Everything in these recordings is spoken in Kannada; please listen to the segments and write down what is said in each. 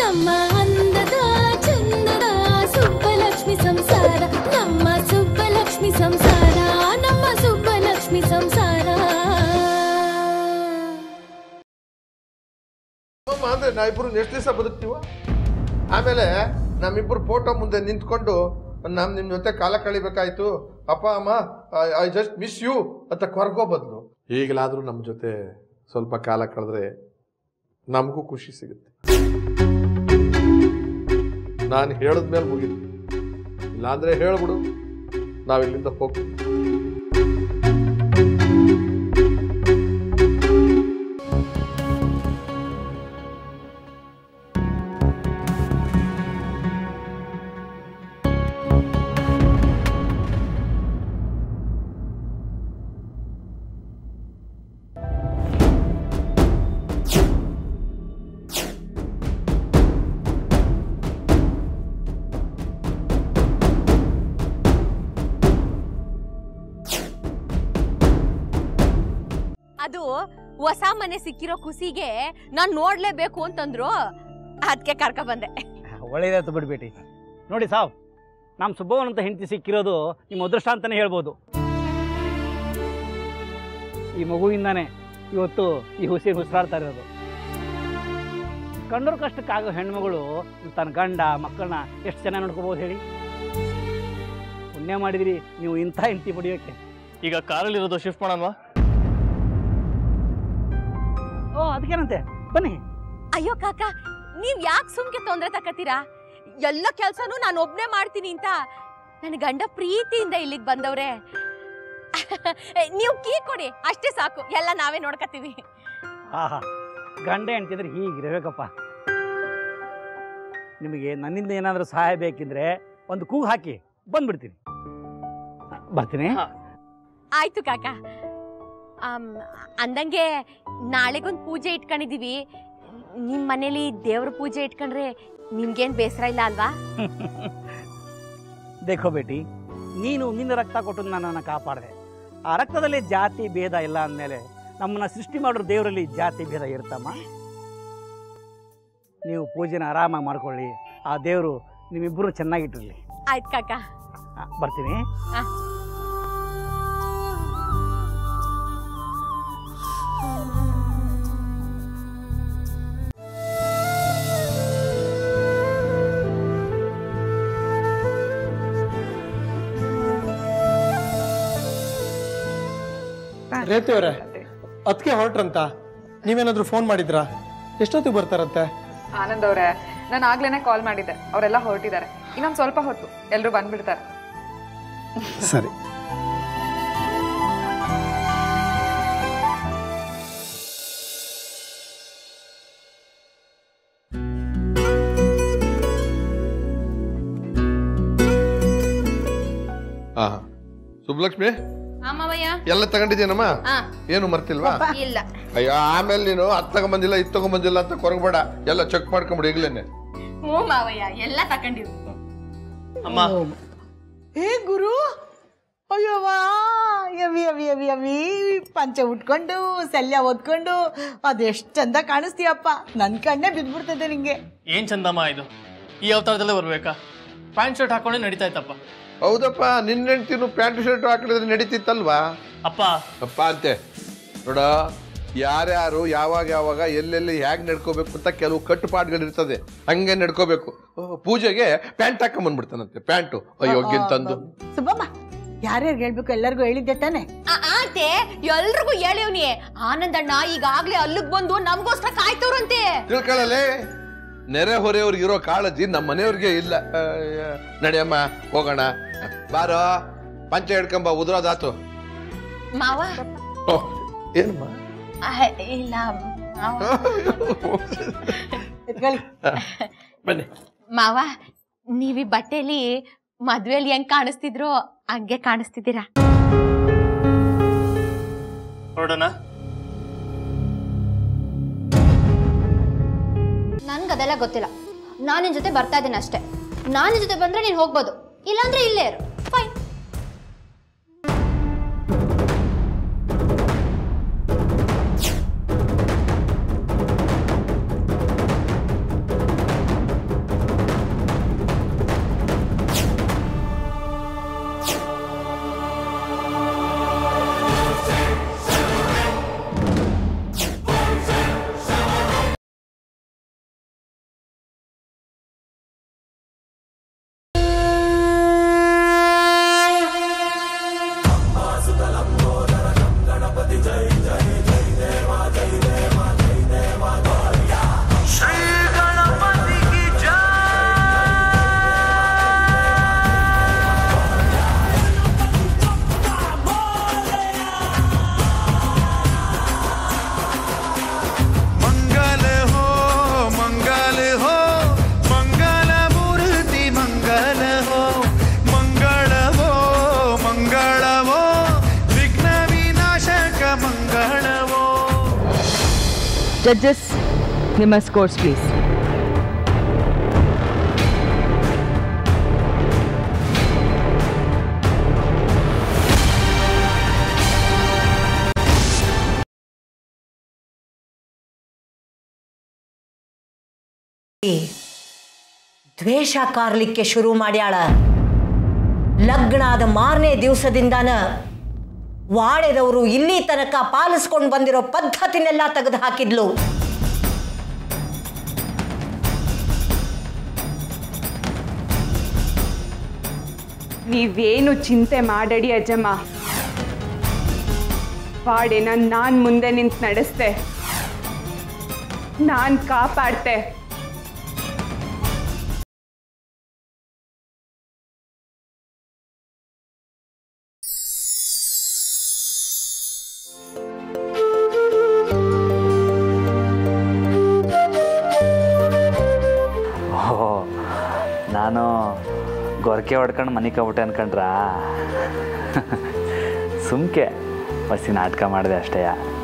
ನಮ್ಮ ಅಂದದ ಚಂದದ ಸುಬ್ಬಲಕ್ಷ್ಮಿ ಸಂಸಾರ ನಮ್ಮ ಸುಬ್ಬಲಕ್ಷ್ಮಿ ಸಂಸಾರ ನಮ್ಮ ಸುಬ್ಬಲಕ್ಷ್ಮಿ ಸಂಸಾರ ಅಮ್ಮ ಅಂದ್ರೆ ನಾವಿಬ್ರು ಎಷ್ಟು ದಿವಸ ಬದುಕ್ತೀವ ಆಮೇಲೆ ನಮ್ಮಿಬ್ರು ಫೋಟೋ ಮುಂದೆ ನಿಂತ್ಕೊಂಡು ನಮ್ ನಿಮ್ ಜೊತೆ ಕಾಲ ಕಳಿಬೇಕಾಯ್ತು ಅಪ್ಪ ಅಮ್ಮ ಐ ಜಸ್ಟ್ ಮಿಸ್ ಯು ಅಂತ ಕೊರ್ಗೋ ಬದಲು ಈಗಲಾದ್ರೂ ನಮ್ಮ ಜೊತೆ ಸ್ವಲ್ಪ ಕಾಲ ಕಳೆದ್ರೆ ನಮಗೂ ಖುಷಿ ಸಿಗುತ್ತೆ ನಾನು ಹೇಳಿದ್ಮೇಲೆ ಮುಗೀತು ಇಲ್ಲಾಂದ್ರೆ ಹೇಳ್ಬಿಡು ನಾವಿಲ್ಲಿಂದ ಹೋಗ್ತೀವಿ ಅದು ಹೊಸ ಮನೆ ಸಿಕ್ಕಿರೋ ಖುಷಿಗೆ ನಾನ್ ನೋಡ್ಲೇಬೇಕು ಅಂತಂದ್ರು ಅದಕ್ಕೆ ಕರ್ಕ ಬಂದೆ ಒಳ್ಳೇದಾಯ್ತು ಬಿಡ್ಬೇಟಿ ನೋಡಿ ಸಾವ್ ನಮ್ಮ ಸುಬ್ಬವನ್ ಅಂತ ಹೆಂಡತಿ ಸಿಕ್ಕಿರೋದು ನಿಮ್ಮ ಅದೃಷ್ಟ ಅಂತಲೇ ಹೇಳ್ಬೋದು ಈ ಮಗುವಿಂದಾನೆ ಇವತ್ತು ಈ ಹುಸಿ ಉಸಿರಾಡ್ತಾ ಇರೋದು ಕಂಡೋರ್ ಕಷ್ಟಕ್ಕಾಗೋ ಹೆಣ್ಮಗಳು ತನ್ನ ಗಂಡ ಮಕ್ಕಳನ್ನ ಎಷ್ಟು ಚೆನ್ನಾಗಿ ನೋಡ್ಕೋಬೋದು ಹೇಳಿ ಪುಣ್ಯ ಮಾಡಿದಿರಿ ನೀವು ಇಂಥ ಹೆಂಡತಿ ಪಡಿಯೋಕ್ಕೆ ಈಗ ಕಾರಲ್ಲಿರೋದು ಶಿಫ್ಟ್ ಮಾಡೋಣವಾ ಓ ಅದಕ್ಕೇನಂತೆ ಬನ್ನಿ ಅಯ್ಯೋ ಕಾಕ ನೀವ್ ಯಾಕೆ ಸುಮ್ಕೆ ತೊಂದ್ರೆ ತಕತೀರಾ ಎಲ್ಲ ಕೆಲ್ಸನೂ ನಾನು ಒಬ್ನೇ ಮಾಡ್ತೀನಿ ಅಂತ ನನ್ನ ಗಂಡ ಪ್ರೀತಿಯಿಂದ ಇಲ್ಲಿಗೆ ಬಂದವ್ರೆ ನೀವು ಕೀ ಕೊಡಿ ಅಷ್ಟೇ ಸಾಕು ಎಲ್ಲ ನಾವೇ ನೋಡ್ಕತೀವಿ ಆಹಾ ಗಂಡ ಹೆಂಡ್ತಿದ್ರೆ ಹೀಗಿರಬೇಕಪ್ಪ ನಿಮಗೆ ನನ್ನಿಂದ ಏನಾದರೂ ಸಹಾಯ ಬೇಕಿದ್ರೆ ಒಂದು ಕೂಗು ಹಾಕಿ ಬಂದ್ಬಿಡ್ತೀನಿ ಬರ್ತೀನಿ ಆಯ್ತು ಕಾಕ ಆಮ್, ಅಂದಂಗೆ ನಾಳೆಗೊಂದು ಪೂಜೆ ಇಟ್ಕೊಂಡಿದೀವಿ ನಿಮ್ ಮನೇಲಿ ದೇವ್ರ ಪೂಜೆ ಇಟ್ಕೊಂಡ್ರೆ ನಿಮ್ಗೇನ್ ಬೇಸರ ಇಲ್ಲ ಅಲ್ವಾ ದೇಖೋ ಬೇಟಿ ನೀನು ನಿನ್ನ ರಕ್ತ ಕೊಟ್ಟು ನನ್ನನ್ನು ಕಾಪಾಡಿದೆ ಆ ರಕ್ತದಲ್ಲಿ ಜಾತಿ ಭೇದ ಇಲ್ಲ ಅಂದಮೇಲೆ ನಮ್ಮನ್ನ ಸೃಷ್ಟಿ ಮಾಡೋ ದೇವರಲ್ಲಿ ಜಾತಿ ಭೇದ ಇರ್ತಮ್ಮ ನೀವು ಪೂಜೆನ ಆರಾಮಾಗಿ ಮಾಡ್ಕೊಳ್ಳಿ ಆ ದೇವರು ನಿಮ್ಮಿಬ್ಬರು ಚೆನ್ನಾಗಿಟ್ಟಿರಲಿ ಆಯ್ತು ಕಾಕ ಬರ್ತೀನಿ ಆ. ರೇತಿ ಅವರೇ ಅದಕ್ಕೆ ಹೊರಟ್ರಂತ ನೀವೇನಾದ್ರೂ ಫೋನ್ ಮಾಡಿದ್ರಾ ಎಷ್ಟೊತ್ತಿಗೆ ಬರ್ತಾರಂತೆ ಆನಂದ್ ಅವರೇ ನಾನು ಆಗ್ಲೇನೆ ಕಾಲ್ ಮಾಡಿದ್ದೆ ಅವರೆಲ್ಲ ಹೊರಟಿದ್ದಾರೆ ಇನ್ನೊಂದು ಸ್ವಲ್ಪ ಹೊತ್ತು ಎಲ್ಲರೂ ಬಂದ್ಬಿಡ್ತಾರೆ ಸರಿ ಹಾ ಸುಬ್ಲಕ್ಷ್ಮಿ ಅಮ್ಮವಯ್ಯ ಎಲ್ಲ ತಗೊಂಡಿದ್ದೀನಮ್ಮ ಆ. ಏನು ಮರ್ತಿಲ್ವಾ ಇಲ್ಲ ಅಯ್ಯೋ ಆಮೇಲೆ ನೀನು ಅದ್ ತಗೊಂಬಂದಿಲ್ಲ ಇದ್ ತಗೊಂಬಂದಿಲ್ಲ ಅಂತ ಕೊರಗಬೇಡ ಎಲ್ಲ ಚೆಕ್ ಮಾಡ್ಕೊಂಬಿಡು ಈಗ್ಲೇನೆ ಹ್ಞೂ ಮಾವಯ್ಯ ಎಲ್ಲ ತಕೊಂಡಿರು ಅಮ್ಮ ಏ ಗುರು ಅಯ್ಯವ್ವಾ ಯವಿ ಯವಿ ಯವಿ ಯವಿ ಪಂಚೆ ಉಟ್ಕೊಂಡು ಶಲ್ಯ ಓದ್ಕೊಂಡು ಅದೆಷ್ಟು ಚಂದ ಕಾಣಿಸ್ತೀಯಪ್ಪ ನನ್ನ ಕಣ್ಣೇ ಬಿದ್ಬಿಡ್ತದೆ ನಿಂಗೆ ಏನ್ ಚಂದಮ್ಮ ಇದು ಈ ಅವತಾರದಲ್ಲೇ ಬರ್ಬೇಕಾ ಪ್ಯಾಂಟ್ ಶರ್ಟ್ ಹಾಕೊಂಡೆ ನಡೀತಾ ಇತ್ತಪ್ಪ ಹೌದಪ್ಪ ನಿನ್ನ ಹೆಂಡ್ತಿನು ಪ್ಯಾಂಟ್ ಶರ್ಟ್ ಹಾಕಿದ್ರೆ ನಡೀತಿತ್ತಲ್ವಾ ಅಪ್ಪ ಅಪ್ಪ ಅಂತೆ ನೋಡ ಯಾರ್ಯಾರು ಯಾವಾಗ ಯಾವಾಗ ಎಲ್ಲೆಲ್ಲಿ ಹೇಗೆ ನಡ್ಕೋಬೇಕು ಅಂತ ಕೆಲವು ಕಟ್ಟುಪಾಡುಗಳಿರ್ತದೆ ಹಂಗೆ ನಡ್ಕೋಬೇಕು ಓ, ಪೂಜೆಗೆ ಪ್ಯಾಂಟ್ ಹಾಕೊಂಬಂದ್ಬಿಡ್ತಾನಂತೆ ಪ್ಯಾಂಟು ಅಯ್ಯೋ ಗಿಂತಂದು ಸುಬ್ಬಮ್ಮ ಯಾರ್ಯಾರು ಹೇಳ್ಬೇಕು ಎಲ್ಲರಿಗೂ ಹೇಳಿದ್ದೆ ತಾನೆ ಆತೆ ಎಲ್ರಿಗೂ ಹೇಳಿವ್ನಿ ಆನಂದಣ್ಣ ಈಗಾಗ್ಲೇ ಅಲ್ಲಿಗ್ ಬಂದು ನಮ್ಗೋಸ್ಕರ ಕಾಯ್ತವ್ರಂತೆ ತಿಳ್ಕೊಳ್ಳಲೇ ನೆರೆ ಹೊರೆಯವ್ರಿಗೆ ಇರೋ ಕಾಳಜಿ ನಮ್ಮ ಮನೆಯವ್ರಿಗೆ ಇಲ್ಲ ಅಯ್ಯ, ನಡಿಯಮ್ಮ ಹೋಗೋಣ ಬಾರೋ ಪಂಚೆ ಹಿಡ್ಕೊಂಬ ಉದ್ರೋದಾತು ಮಾವ ಓ, ಏನಮ್ಮ ಅಹ್, ಇಲ್ಲ ಮಾವ. ಎತ್ಕೊಳ್ಳಿ ಬನ್ನಿ ಮಾವ ನೀವ್ ಈ ಬಟ್ಟೆಲಿ ಮದ್ವೆಲಿ ಹೆಂಗ್ ಕಾಣಿಸ್ತಿದ್ರು ಹಂಗೆ ಕಾಣಿಸ್ತಿದ್ದೀರಾ ಹೊರಡೋಣ ನನ್ಗೆ ಅದೆಲ್ಲ ಗೊತ್ತಿಲ್ಲ ನಾನು ನಿನ್ ಜೊತೆ ಬರ್ತಾ ಇದ್ದೀನಿ ಅಷ್ಟೇ ನಾನು ನಿನ್ ಜೊತೆ ಬಂದ್ರೆ ನೀನು ಹೋಗ್ಬೋದು ಇಲ್ಲಾಂದ್ರೆ ಇಲ್ಲೇ ಇರು ಫೈನ್ ಜಡ್ಜಸ್ ನಿಮ್ಮ ಸ್ಕೋರ್ಸ್ ಪ್ಲೀಸ್ ದ್ವೇಷ ಕಾರ್ಲಿಕ್ಕೆ ಶುರು ಮಾಡ್ಯಾಳ ಲಗ್ನ ಆದ ಮಾರನೇ ದಿವಸದಿಂದಾನ ವಾಡೆದವರು ಇಲ್ಲಿ ತನಕ ಪಾಲಿಸ್ಕೊಂಡು ಬಂದಿರೋ ಪದ್ಧತಿನೆಲ್ಲ ತೆಗೆದು ಹಾಕಿದ್ಲು ನೀವೇನು ಚಿಂತೆ ಮಾಡಡಿ ಅಜ್ಜಮ್ಮ ಪಾಡೆನ ನಾನು ಮುಂದೆ ನಿಂತು ನಡೆಸ್ದೆ ನಾನು ಕಾಪಾಡ್ತೆ ಓಹೋ ನಾನು ಗೊರಕೆ ಹೊಡ್ಕೊಂಡು ಮನೆ ಕಬಿಟ್ಟೆ ಅನ್ಕೊಂಡ್ರಾ ಸುಮ್ಕೆ ಬಸ್ಸಿ ನಾಟಕ ಮಾಡಿದೆ ಅಷ್ಟೇ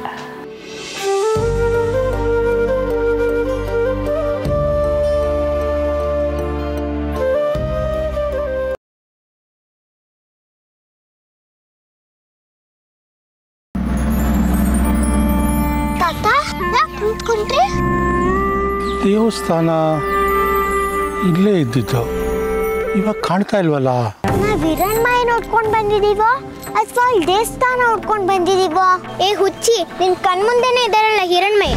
ತಾತ ಯಾಕೆ ನಿಂತ್ಕೊಂಡ್ರಿ ದೇವಸ್ಥಾನ ಇಲ್ಲೇ ಇದ್ದಿದ್ದು ಇವಾಗ ಕಾಣ್ತಾ ಇಲ್ವಲ್ಲ ನಾವ್ ಹಿರಣ್ಮಯ ನೋಡ್ಕೊಂಡ್ ಬಂದಿದೀವೋ ಅಥವಾ ಇಲ್ಲಿ ದೇವಸ್ಥಾನ ನೋಡ್ಕೊಂಡ್ ಬಂದಿದೀವೋ ಏ ಹುಚ್ಚಿ ನಿನ್ ಕಣ್ಮುಂದೆನೆ ಇದಾರಲ್ಲ ಹಿರಣ್ಮಯ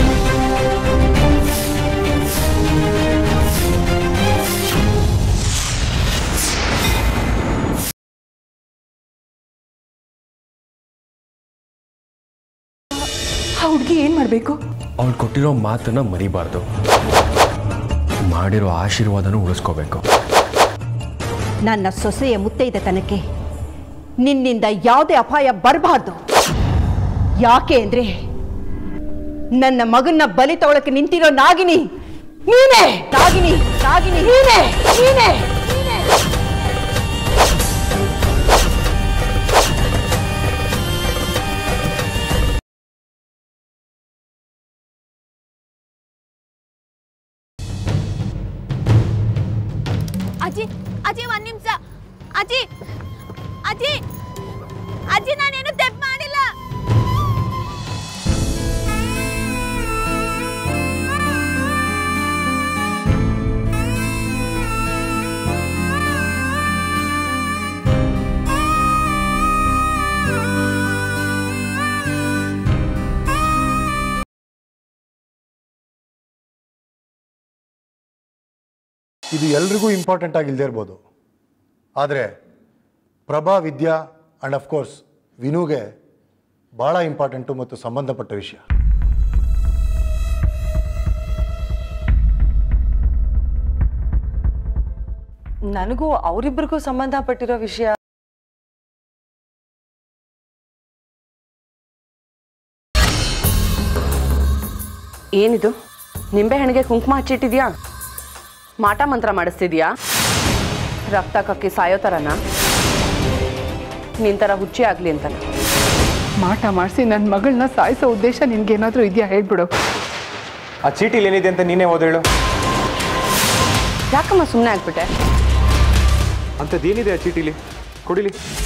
ಆ ಹುಡುಗಿ ಏನು ಮಾಡಬೇಕು ಅವಳು ಕೊಟ್ಟಿರೋ ಮಾತನ್ನ ಮರಿಬಾರ್ದು ಮಾಡಿರೋ ಆಶೀರ್ವಾದನೂ ಉಳಿಸ್ಕೋಬೇಕು ನನ್ನ ಸೊಸೆಯ ಮುತ್ತೈದತನಕ್ಕೆ ನಿನ್ನಿಂದ ಯಾವುದೇ ಅಪಾಯ ಬರಬಾರ್ದು ಯಾಕೆ ಅಂದ್ರೆ ನನ್ನ ಮಗನ್ನ ಬಲಿ ತಗೊಳಕ್ಕೆ ನಿಂತಿರೋ ನಾಗಿನಿ ನೀನೇ ನಾಗಿನಿ ನಾಗಿನಿ ನೀನೇ ನೀನೇ ಅಜ್ಜಿ ಅಜ್ಜಿ ಒಂದ್ ನಿಮಿಷ ಅಜ್ಜಿ ಅಜ್ಜಿ ಅಜ್ಜಿ ನಾನೇನು ತೆಪ್ಪು ಮಾಡಿಲ್ಲ ಇದು ಎಲ್ರಿಗೂ ಇಂಪಾರ್ಟೆಂಟ್ ಆಗಿಲ್ಲದೆ ಇರ್ಬೋದು ಆದರೆ ಪ್ರಭಾ ವಿದ್ಯಾ ಆ್ಯಂಡ್ ಅಫ್ಕೋರ್ಸ್ ವಿನುಗೆ ಭಾಳ ಇಂಪಾರ್ಟೆಂಟು ಮತ್ತು ಸಂಬಂಧಪಟ್ಟ ವಿಷಯ ನನಗೂ ಅವರಿಬ್ಬರಿಗೂ ಸಂಬಂಧಪಟ್ಟಿರೋ ವಿಷಯ ಏನಿದು ನಿಂಬೆಹಣ್ಣಿಗೆ ಕುಂಕುಮ ಹಚ್ಚಿಟ್ಟಿದ್ಯಾ ಮಾಟ ಮಂತ್ರ ಮಾಡಿಸ್ತಿದ್ಯಾ ರಕ್ತ ಕಕ್ಕಿ ಸಾಯೋ ಥರನ ನಿನ್ ಥರ ಹುಚ್ಚಿ ಆಗಲಿ ಅಂತನ ಮಾಟ ಮಾಡಿಸಿ ನನ್ನ ಮಗಳನ್ನ ಸಾಯಿಸೋ ಉದ್ದೇಶ ನಿನ್ಗೇನಾದ್ರೂ ಇದೆಯಾ ಹೇಳ್ಬಿಡು ಆ ಚೀಟಿಲಿ ಏನಿದೆ ಅಂತ ನೀನೇ ಓದೇಳು ಯಾಕಮ್ಮ ಸುಮ್ಮನೆ ಆಗ್ಬಿಟ್ಟೆ ಅಂಥದ್ದೇನಿದೆ ಆ ಚೀಟಿಲಿ ಕೊಡಿಲಿ